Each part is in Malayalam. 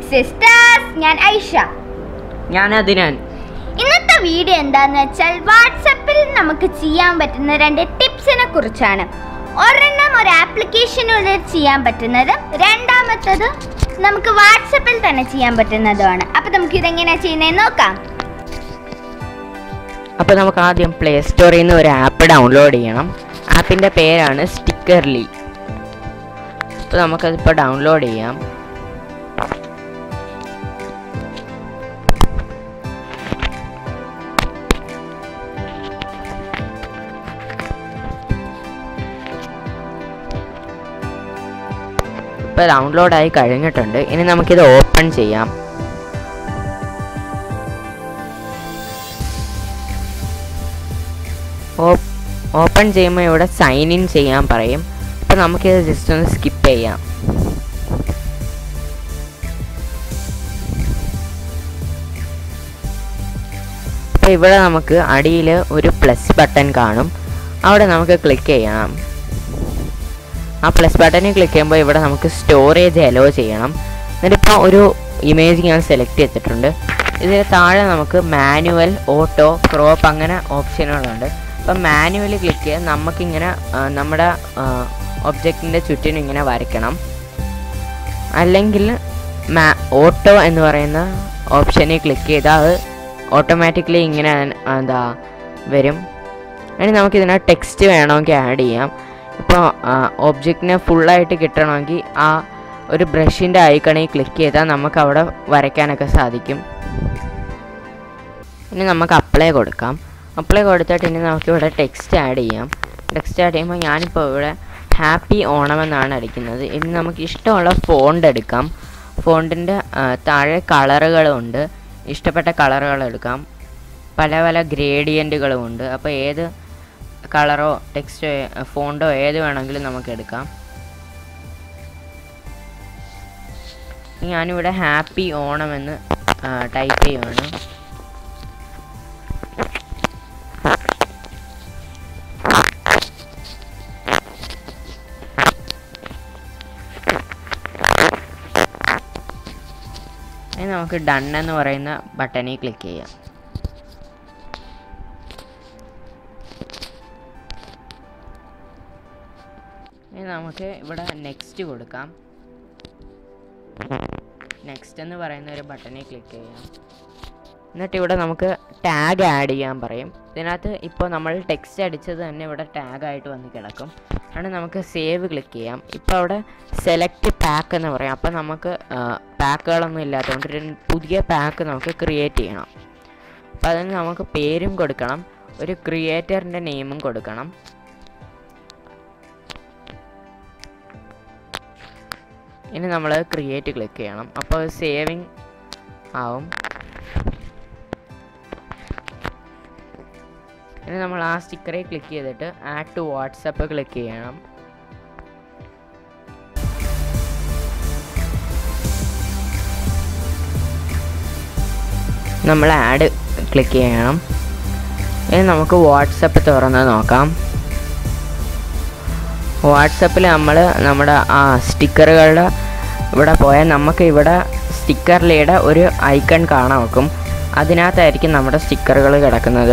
സിസ്റ്റേഴ്സ് ഞാൻ ഐഷ ഞാൻ അതിനാൻ ഇന്നത്തെ വീഡിയോ എന്താന്ന് വെച്ചാൽ വാട്സപ്പിൽ നമുക്ക് ചെയ്യാൻ പറ്റുന്ന രണ്ട് ടിപ്സിനെ കുറിച്ചാണ് ഒരെണ്ണം ഒരു ആപ്ലിക്കേഷനുള്ളിൽ ചെയ്യാൻ പറ്റുന്നത് രണ്ടാമത്തത് നമുക്ക് വാട്സപ്പിൽ തന്നെ ചെയ്യാൻ പറ്റുന്നതുമാണ് അപ്പൊ നമുക്ക് ഇതെങ്ങനെയാ ചെയ്യുന്നതെന്ന് നോക്കാം അപ്പോൾ നമുക്ക് ആദ്യം പ്ലേ സ്റ്റോറിൽ നിന്ന് ഒരു ആപ്പ് ഡൗൺലോഡ് ചെയ്യണം ആപ്പിൻ്റെ പേരാണ് സ്റ്റിക്കർലി അപ്പോൾ നമുക്കതിപ്പോൾ ഡൗൺലോഡ് ചെയ്യാം ഇപ്പോൾ ഡൗൺലോഡായി കഴിഞ്ഞിട്ടുണ്ട് ഇനി നമുക്കിത് ഓപ്പൺ ചെയ്യാം ഓപ്പൺ ചെയ്യുമ്പോൾ ഇവിടെ സൈൻ ഇൻ ചെയ്യാൻ പറയും അപ്പോൾ നമുക്കിത് ജസ്റ്റ് ഒന്ന് സ്കിപ്പ് ചെയ്യാം അപ്പോൾ ഇവിടെ നമുക്ക് അടിയിൽ ഒരു പ്ലസ് ബട്ടൺ കാണും അവിടെ നമുക്ക് ക്ലിക്ക് ചെയ്യണം ആ പ്ലസ് ബട്ടണിൽ ക്ലിക്ക് ചെയ്യുമ്പോൾ ഇവിടെ നമുക്ക് സ്റ്റോറേജ് അലോ ചെയ്യണം എന്നിട്ടിപ്പോൾ ഒരു ഇമേജ് ഞാൻ സെലക്ട് ചെയ്തിട്ടുണ്ട് ഇതിന് താഴെ നമുക്ക് മാനുവൽ ഓട്ടോ ക്രോപ്പ് അങ്ങനെ ഓപ്ഷനുകളുണ്ട് അപ്പം മാനുവലി ക്ലിക്ക് ചെയ്ത് നമുക്കിങ്ങനെ ആ, നമ്മുടെ ഒബ്ജക്റ്റിൻ്റെ ചുറ്റിനും ഇങ്ങനെ വരയ്ക്കണം അല്ലെങ്കിൽ മാ ഓട്ടോ എന്ന് പറയുന്ന ഓപ്ഷനിൽ ക്ലിക്ക് ചെയ്താൽ അത് ഓട്ടോമാറ്റിക്കലി ഇങ്ങനെ എന്താ വരും ഇനി നമുക്കിതിനെ ടെക്സ്റ്റ് വേണമെങ്കിൽ ആഡ് ചെയ്യാം ഇപ്പോൾ ഒബ്ജക്റ്റിനെ ഫുള്ളായിട്ട് കിട്ടണമെങ്കിൽ ആ ഒരു ബ്രഷിൻ്റെ ഐക്കണിൽ ക്ലിക്ക് ചെയ്താൽ നമുക്ക് അവിടെ വരയ്ക്കാനൊക്കെ സാധിക്കും ഇനി നമുക്ക് അപ്ലൈ കൊടുക്കാം അപ്ലൈ കൊടുത്തിട്ട് ഇനി നമുക്കിവിടെ ടെക്സ്റ്റ് ആഡ് ചെയ്യാം ടെക്സ്റ്റ് ആഡ് ചെയ്യുമ്പോൾ ഞാനിപ്പോൾ ഇവിടെ ഹാപ്പി ഓണം എന്നാണ് അടിക്കുന്നത് ഇനി നമുക്ക് ഇഷ്ടമുള്ള ഫോണ്ട് എടുക്കാം ഫോണ്ടിൻ്റെ താഴെ കളറുകളുണ്ട് ഇഷ്ടപ്പെട്ട കളറുകൾ എടുക്കാം പല പല ഗ്രേഡിയൻറ്റുകളും ഉണ്ട് അപ്പോൾ ഏത് കളറോ ടെക്സ്റ്റോ ഫോണ്ടോ ഏത് വേണമെങ്കിലും നമുക്ക് എടുക്കാം ഞാനിവിടെ ഹാപ്പി ഓണം എന്ന് ടൈപ്പ് ചെയ്യുവാണ് ഇനി നമുക്ക് ഡൺ എന്ന് പറയുന്ന ബട്ടണിൽ ക്ലിക്ക് ചെയ്യാം ഇനി നമുക്ക് ഇവിടെ നെക്സ്റ്റ് കൊടുക്കാം നെക്സ്റ്റ് എന്ന് പറയുന്ന ഒരു ബട്ടണിൽ ക്ലിക്ക് ചെയ്യാം എന്നിട്ട് ഇവിടെ നമുക്ക് ടാഗ് ആഡ് ചെയ്യാൻ പറയും ഇതിനകത്ത് ഇപ്പോൾ നമ്മൾ ടെക്സ്റ്റ് അടിച്ചത് തന്നെ ഇവിടെ ടാഗ് ആയിട്ട് വന്ന് കിടക്കും ആണ് നമുക്ക് സേവ് ക്ലിക്ക് ചെയ്യാം ഇപ്പോൾ അവിടെ സെലക്ട് പാക്ക് എന്ന് പറയും അപ്പോൾ നമുക്ക് പാക്കുകളൊന്നും ഇല്ലാത്തതുകൊണ്ട് ഒരു പുതിയ പാക്ക് നമുക്ക് ക്രിയേറ്റ് ചെയ്യണം അപ്പോൾ അതിന് നമുക്ക് പേരും കൊടുക്കണം ഒരു ക്രിയേറ്ററിൻ്റെ നെയിമും കൊടുക്കണം ഇനി നമ്മൾ ക്രിയേറ്റ് ക്ലിക്ക് ചെയ്യണം അപ്പോൾ സേവിങ് ആവും ഇനി നമ്മൾ ആ സ്റ്റിക്കറിൽ ക്ലിക്ക് ചെയ്തിട്ട് ആഡ് ടു വാട്സപ്പ് ക്ലിക്ക് ചെയ്യണം നമ്മൾ ആഡ് ക്ലിക്ക് ചെയ്യണം ഇനി നമുക്ക് വാട്സപ്പ് തുറന്ന് നോക്കാം വാട്സപ്പിൽ നമ്മൾ നമ്മുടെ ആ സ്റ്റിക്കറുകളുടെ ഇവിടെ പോയാൽ നമുക്ക് ഇവിടെ സ്റ്റിക്കറിലയുടെ ഒരു ഐക്കൺ കാണാൻ വെക്കും അതിനകത്തായിരിക്കും നമ്മുടെ സ്റ്റിക്കറുകൾ കിടക്കുന്നത്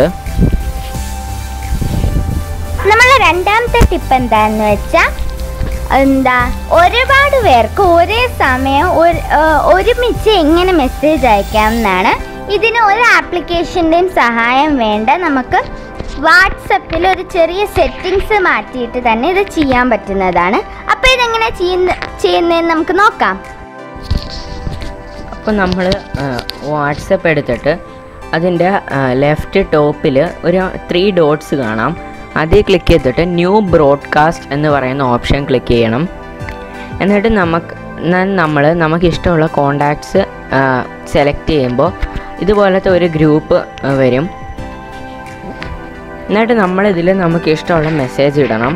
നമ്മളെ രണ്ടാമത്തെ ടിപ്പ് എന്താന്ന് വെച്ചാൽ എന്താ ഒരുപാട് പേർക്ക് ഒരേ സമയം ഒരു ആ, ഒരുമിച്ച് എങ്ങനെ മെസ്സേജ് അയക്കാം എന്നാണ് ഇതിന് ഒരു ആപ്ലിക്കേഷൻ്റെയും സഹായം വേണ്ട നമുക്ക് വാട്സപ്പിൽ ഒരു ചെറിയ സെറ്റിങ്സ് മാറ്റിയിട്ട് തന്നെ ഇത് ചെയ്യാൻ പറ്റുന്നതാണ് അപ്പോൾ ഇതെങ്ങനെ ചെയ്യുന്ന ചെയ്യുന്നതെന്ന് നമുക്ക് നോക്കാം അപ്പോൾ നമ്മൾ വാട്സപ്പ് എടുത്തിട്ട് അതിൻ്റെ ലെഫ്റ്റ് ടോപ്പിൽ ഒരു ത്രീ ഡോട്ട്സ് കാണാം അതിൽ ക്ലിക്ക് ചെയ്തിട്ട് ന്യൂ ബ്രോഡ്കാസ്റ്റ് എന്ന് പറയുന്ന ഓപ്ഷൻ ക്ലിക്ക് ചെയ്യണം എന്നിട്ട് നമുക്ക് നമ്മൾ നമുക്ക് ഇഷ്ടമുള്ള കോണ്ടാക്ട്സ് സെലക്ട് ചെയ്യുമ്പോൾ ഇതുപോലത്തെ ഒരു ഗ്രൂപ്പ് വരും എന്നിട്ട് നമ്മളിതിൽ നമുക്ക് ഇഷ്ടമുള്ള മെസ്സേജ് ഇടണം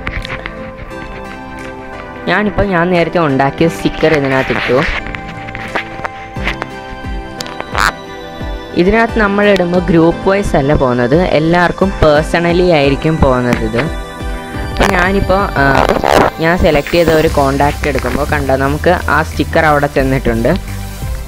ഞാനിപ്പോൾ ഞാൻ നേരത്തെ ഉണ്ടാക്കിയ സ്റ്റിക്കർ ഇതിനകത്ത് ഇട്ടു ഇതിനകത്ത് നമ്മൾ ഇടുമ്പോൾ ഗ്രൂപ്പ് വൈസ് അല്ല പോകുന്നത് എല്ലാവർക്കും പേഴ്സണലി ആയിരിക്കും പോകുന്നത് ഇത് അപ്പോൾ ഞാനിപ്പോൾ ആ, ഞാൻ സെലക്ട് ചെയ്ത ഒരു കോണ്ടാക്റ്റ് എടുക്കുമ്പോൾ കണ്ട നമുക്ക് ആ സ്റ്റിക്കർ അവിടെ ചെന്നിട്ടുണ്ട്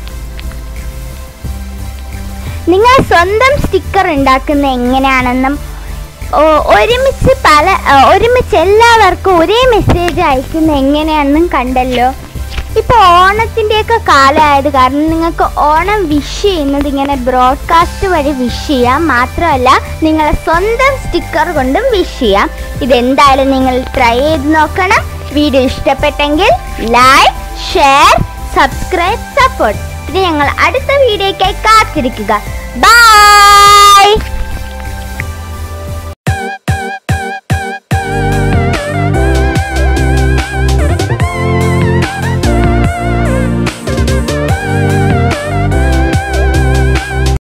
നിങ്ങൾ സ്വന്തം സ്റ്റിക്കർ ഉണ്ടാക്കുന്നത് എങ്ങനെയാണെന്നും ഓ- ഒരുമിച്ച് പല ആ, ഒരുമിച്ച് എല്ലാവർക്കും ഒരേ മെസ്സേജ് അയക്കുന്ന എങ്ങനെയാണെന്നും കണ്ടല്ലോ ഇപ്പോൾ ഓണത്തിൻ്റെയൊക്കെ കാലമായത് കാരണം നിങ്ങൾക്ക് ഓണം വിഷ് ചെയ്യുന്നത് ഇങ്ങനെ ബ്രോഡ്കാസ്റ്റ് വഴി വിഷ് ചെയ്യാം മാത്രമല്ല നിങ്ങളെ സ്വന്തം സ്റ്റിക്കർ കൊണ്ടും വിഷ് ചെയ്യാം ഇതെന്തായാലും നിങ്ങൾ ട്രൈ ചെയ്ത് നോക്കണം വീഡിയോ ഇഷ്ടപ്പെട്ടെങ്കിൽ ലൈക്ക് ഷെയർ സബ്സ്ക്രൈബ് സപ്പോർട്ട് പിന്നെ ഞങ്ങൾ അടുത്ത വീഡിയോയ്ക്കായി കാത്തിരിക്കുക ബൈ